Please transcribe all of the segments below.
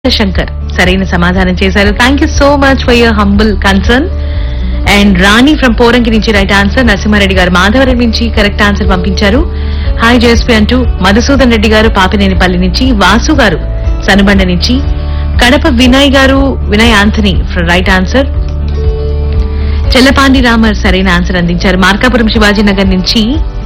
శంకర్ సరైన సమాధానం చేశారు thank you so much for your humble concern and Rani from Poranki నుంచి రైట్ ఆన్సర్ నరసింహారెడ్డి గారు మాధవరం నుంచి కరెక్ట్ ఆన్సర్ పంపించారు హాయ్ జేఎస్పీ అంటూ మధుసూదన్ రెడ్డి గారు పాపినేనిపల్లి నుంచి వాసు గారు సనుబండ నుంచి Kadapa Vinay garu Vinay Anthony right answer Chellapandi Ramar సరైన ఆన్సర్ అందించారు మార్కాపురం శివాజీ నగర్ నుంచి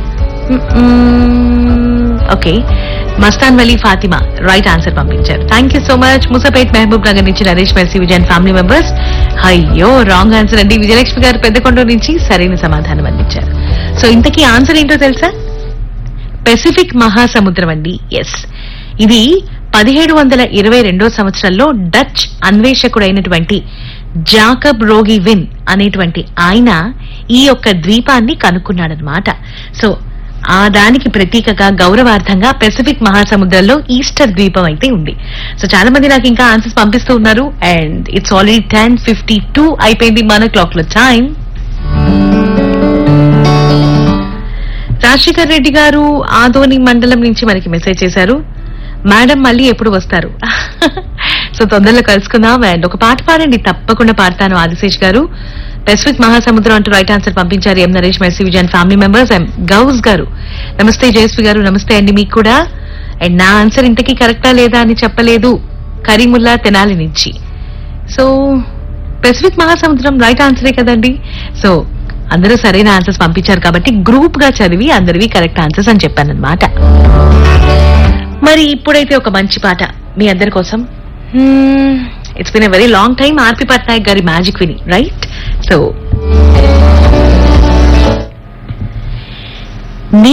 okay Mastan Vali Fatima right answer పంపించారు thank you so much Musapet Mahabub Nagar నుంచి Naresh Mercy Vijayan family members అయ్యో రాంగ్ ఆన్సర్ అండి విజయలక్ష్మి గారు పెద్దకొండ నుంచి సరైన సమాధానం అందించారు సో ఇంతకీ ఆన్సర్ ఏంటో తెలుసా పెసిఫిక్ మహాసముద్రం అండి ఎస్ ఇది పదిహేడు వందల ఇరవై రెండో సంవత్సరంలో డచ్ అన్వేషకుడైనటువంటి జాకబ్ రోగి విన్ అనేటువంటి ఆయన ఈ యొక్క ద్వీపాన్ని కనుక్కున్నాడనమాట సో ఆ దానికి ప్రతీకగా గౌరవార్థంగా పెసిఫిక్ మహాసముద్రంలో ఈస్టర్ ద్వీపం అయితే ఉంది సో చాలా మంది నాకు ఇంకా ఆన్సర్స్ పంపిస్తూ ఉన్నారు and it's already ten fifty two అయిపోయింది మన క్లాక్ లో టైం రాజశేఖర్ రెడ్డి గారు ఆదోని మండలం నుంచి మనకి మెసేజ్ చేశారు మేడం మళ్ళీ ఎప్పుడు వస్తారు సో తొందరలో కలుసుకుందాం అండ్ ఒక పాట పాడండి తప్పకుండా పాడతాను ఆదిశేష్ గారు పెసిఫిక్ మహాసముద్రం అంటూ రైట్ ఆన్సర్ పంపించారు M Naresh Mercy Vijayan family members M Ghouse garu నమస్తే జయశ్రీ గారు నమస్తే అండి మీకు కూడా అండ్ నా ఆన్సర్ ఇంతకీ కరెక్టా లేదా అని చెప్పలేదు కరీముల్లా తెనాలి నుంచి సో పెసిఫిక్ మహాసముద్రం రైట్ ఆన్సరే కదండి సో అందరూ సరైన ఆన్సర్స్ పంపించారు కాబట్టి గ్రూప్ గా చదివి అందరివి కరెక్ట్ ఆన్సర్స్ అని చెప్పానన్నమాట మరి ఇప్పుడైతే ఒక మంచి పాట మీ అందరి కోసం it's been a very long time RP Patnaik గారి మ్యాజిక్ విని రైట్ సో